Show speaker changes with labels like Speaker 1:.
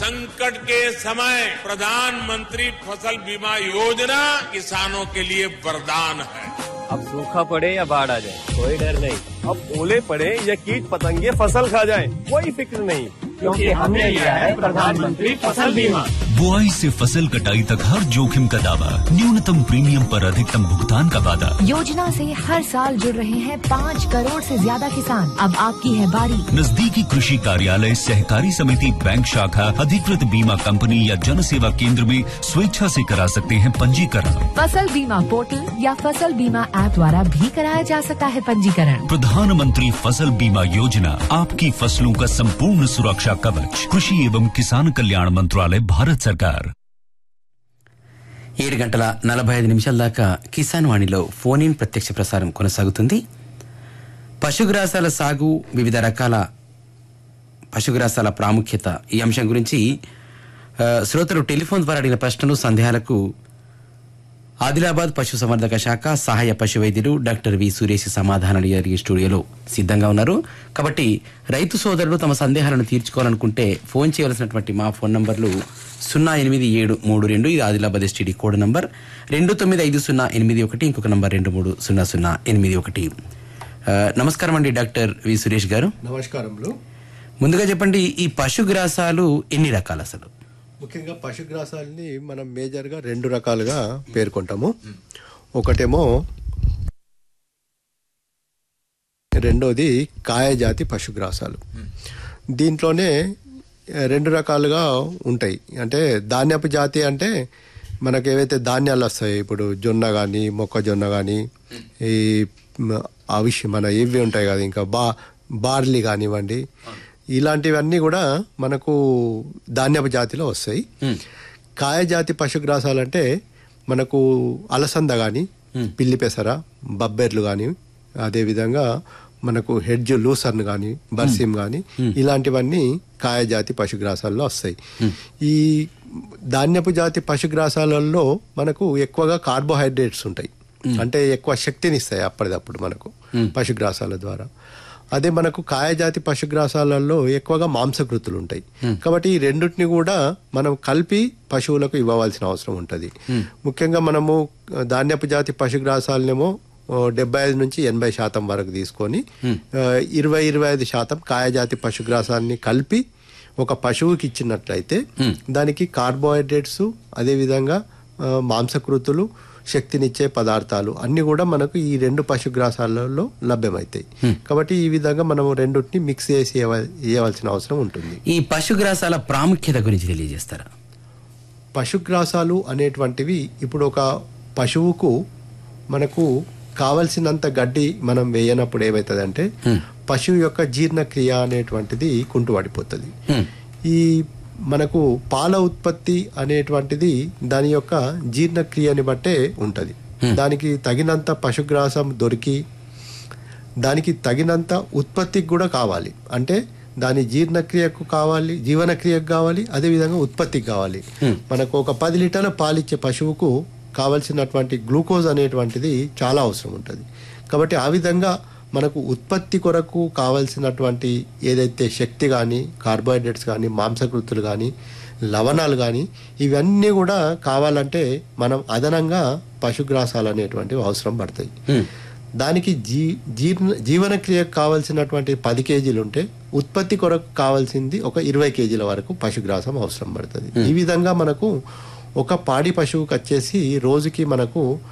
Speaker 1: संकट के समय प्रधानमंत्री फसल बीमा योजना किसानों के लिए वरदान है
Speaker 2: अब सूखा पड़े या बाढ़ आ जाए कोई डर नहीं अब ओले पड़े या कीट पतंगे फसल खा जाए कोई फिक्र नहीं क्योंकि हमने लिया है प्रधानमंत्री फसल बीमा
Speaker 3: बुआई से फसल कटाई तक हर जोखिम का दावा न्यूनतम प्रीमियम पर अधिकतम भुगतान का वादा
Speaker 4: योजना से हर साल जुड़ रहे हैं पाँच करोड़ से ज्यादा किसान अब आपकी है बारी
Speaker 3: नजदीकी कृषि कार्यालय सहकारी समिति बैंक शाखा अधिकृत बीमा कंपनी या जन सेवा केंद्र में स्वेच्छा से करा सकते हैं पंजीकरण
Speaker 4: फसल बीमा पोर्टल या फसल बीमा ऐप द्वारा भी कराया जा सकता है पंजीकरण
Speaker 3: प्रधानमंत्री फसल बीमा योजना आपकी फसलों का संपूर्ण सुरक्षा कवच कृषि एवं किसान कल्याण मंत्रालय भारत सरकार
Speaker 5: ఏడు గంటల నలభై ఐదు నిమిషాల దాకా కిసాన్ వాణిలో ఫోన్ ఇన్ ప్రత్యక్ష ప్రసారం కొనసాగుతుంది పశుగ్రాసాల సాగు వివిధ రకాల పశుగ్రాసాల ప్రాముఖ్యత ఈ అంశం గురించి ఆ, శ్రోతలు టెలిఫోన్ ద్వారా అడిగిన ప్రశ్నలు సందేహాలకు ఆదిలాబాద్ పశు సంవర్ధక శాఖ సహాయ పశు వైద్యులు డాక్టర్ వి సురేష్ సమాధానాలు ఈ స్టూడియోలో సిద్ధంగా ఉన్నారు కాబట్టి రైతు సోదరులు తమ సందేహాలను తీర్చుకోవాలనుకుంటే ఫోన్ చేయవలసినటువంటి మా ఫోన్ నంబర్లు సున్నా ఎనిమిది ఏడు మూడు రెండు ఇది ఆదిలాబాద్ ఎస్టీడీ కోడ్ నంబర్ రెండు తొమ్మిది ఐదు సున్నా ఎనిమిది ఒకటి ఇంకొక నంబర్ రెండు మూడు సున్నా సున్నా ఎనిమిది ఒకటి ఆ, నమస్కారం అండి డాక్టర్ వి సురేష్ గారు
Speaker 6: నమస్కారములు
Speaker 5: ముందుగా చెప్పండి ఈ పశుగ్రాసాలు ఎన్ని రకాలు అసలు
Speaker 6: ముఖ్యంగా పశుగ్రాసాలని మనం మేజర్గా రెండు రకాలుగా పేర్కొంటాము ఒకటేమో రెండోది కాయజాతి పశుగ్రాసాలు దీంట్లోనే ఆ, రెండు రకాలుగా ఉంటాయి అంటే ధాన్యపు జాతి అంటే మనకు ఏవైతే ధాన్యాలు వస్తాయి ఇప్పుడు జొన్న కానీ మొక్కజొన్న కానీ ఈ మ, అవిష్ మన ఇవి ఉంటాయి కదా ఇంకా బా బార్లీ కానివ్వండి ఇలాంటివన్నీ కూడా మనకు ధాన్యపు జాతిలో వస్తాయి కాయజాతి పశుగ్రాసాలు అంటే మనకు అలసంద కానీ పిల్లి పెసర బబ్బెర్లు కానీ అదేవిధంగా మనకు హెడ్జ్ లూసర్న్ కానీ బర్సిమ్ కానీ ఇలాంటివన్నీ కాయజాతి పశుగ్రాసాల్లో వస్తాయి ఈ ధాన్యపు జాతి పశుగ్రాసాలలో మనకు ఎక్కువగా కార్బోహైడ్రేట్స్ ఉంటాయి అంటే ఎక్కువ శక్తిని ఇస్తాయి అప్పటిదప్పుడు మనకు పశుగ్రాసాల ద్వారా అదే మనకు కాయజాతి పశుగ్రాసాలలో ఎక్కువగా మాంసకృతులు ఉంటాయి కాబట్టి ఈ రెండింటిని కూడా మనం కలిపి పశువులకు ఇవ్వవలసిన అవసరం ఉంటుంది ముఖ్యంగా మనము ధాన్యపు జాతి పశుగ్రాసాలనేమో ఓ, డెబ్బై ఐదు నుంచి ఎనభై శాతం వరకు తీసుకొని ఆ, ఇరవై ఇరవై ఐదు శాతం కాయజాతి పశుగ్రాసాన్ని కలిపి ఒక పశువుకి ఇచ్చినట్లయితే దానికి కార్బోహైడ్రేట్స్ అదేవిధంగా ఆ, మాంసకృతులు శక్తినిచ్చే పదార్థాలు అన్ని కూడా మనకు ఈ రెండు పశుగ్రాసాలలో లభ్యమవుతాయి కాబట్టి ఈ విధంగా మనం రెండింటిని మిక్స్ చేసి ఇవ్వ- ఇవ్వవలసిన అవసరం ఉంటుంది
Speaker 5: ఈ పశుగ్రాసాల ప్రాముఖ్యత గురించి తెలియజేస్తారా
Speaker 6: పశుగ్రాసాలు అనేటువంటివి ఇప్పుడు ఒక పశువుకు మనకు కావలసినంత గడ్డి మనం వేయనప్పుడు ఏమవుతుందంటే పశువు యొక్క జీర్ణక్రియ అనేటువంటిది కుంటుపడిపోతుంది ఈ మనకు పాల ఉత్పత్తి అనేటువంటిది దాని యొక్క జీర్ణక్రియని బట్టే ఉంటుంది దానికి తగినంత పశుగ్రాసం దొరికి దానికి తగినంత ఉత్పత్తికి కూడా కావాలి అంటే దాని జీర్ణక్రియకు కావాలి జీవనక్రియకు కావాలి అదేవిధంగా ఉత్పత్తికి కావాలి మనకు ఒక పది లీటర్ల పాలిచ్చే పశువుకు కావలసినటువంటి గ్లూకోజ్ అనేటువంటిది చాలా అవసరం ఉంటుంది కాబట్టి ఆ విధంగా మనకు ఉత్పత్తి కొరకు కావలసినటువంటి ఏదైతే శక్తి కానీ కార్బోహైడ్రేట్స్ కానీ మాంసకృతులు కానీ లవణాలు కానీ ఇవన్నీ కూడా కావాలంటే మనం అదనంగా పశుగ్రాసాలు అనేటువంటివి అవసరం పడతాయి దానికి జీ జీర్ణ జీవనక్రియకు కావాల్సినటువంటి పది కేజీలు ఉంటే ఉత్పత్తి కొరకు కావాల్సింది ఒక ఇరవై కేజీల వరకు పశుగ్రాసం అవసరం పడుతుంది ఈ విధంగా మనకు ఒక పాడి పశువుకి వచ్చేసి రోజుకి మనకు